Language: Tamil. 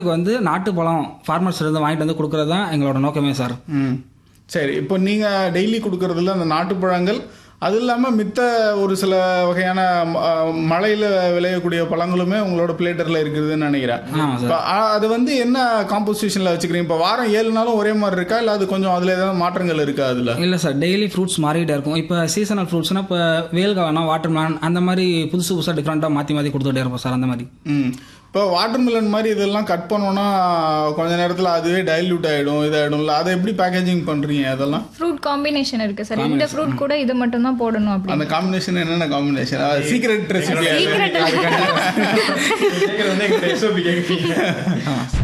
வந்து நாட்டு பழம் ஃபார்மர்ஸ் இருந்து வாங்கிட்டு வந்து கொடுக்கறது தான் எங்களோட நோக்கமே சார் ம் சரி இப்போ நீங்கள் டெய்லி கொடுக்கறதுல அந்த நாட்டுப்பழங்கள் அது இல்லாமல் மித்த ஒரு சில வகையான மழையில் விளையக்கூடிய பழங்களுமே உங்களோட பிளேட்டரில் இருக்குதுன்னு நினைக்கிறேன் ஆமாம் சார் இப்போ அ- அது வந்து என்ன காம்போசிஷனில் வச்சுக்கிறீங்க இப்போ வாரம் ஏழு நாளும் ஒரே மாதிரி இருக்கா இல்லை அது கொஞ்சம் அதில் ஏதாவது மாற்றங்கள் இருக்கா அதில் இல்லை சார் டெய்லி ஃப்ரூட்ஸ் மாறிக்கிட்டே இருக்கும் இப்போ சீசனல் ஃப்ரூட்ஸ்னால் இப்போ வேல்கா வேணா வாட்டர் மேலன் அந்த மாதிரி புதுசு புதுசாக டிஃப்ரெண்ட்டாக மாற்றி மாற்றி கொடுத்துட்டே இருப்போம் சார் அந்த மாதிரி ம் இப்போ வாட்டர்மெலன் மாதிரி இதெல்லாம் கட் பண்ணோன்னா கொஞ்ச நேரத்தில் அதுவே டைல்யூட் ஆகிடும் இதாகிடும்ல அதை எப்படி பேக்கேஜிங் பண்ணுறீங்க அதெல்லாம் ஃப்ரூட் காம்பினேஷன் இருக்கு சார் இந்த ஃப்ரூட் கூட இது மட்டும் தான் போடணும் அப்படி அந்த காம்பினேஷன் என்னென்ன காம்பினேஷன் சீக்ரெட் ரெசிபி சீக்கிரட் கேட்குறீங்க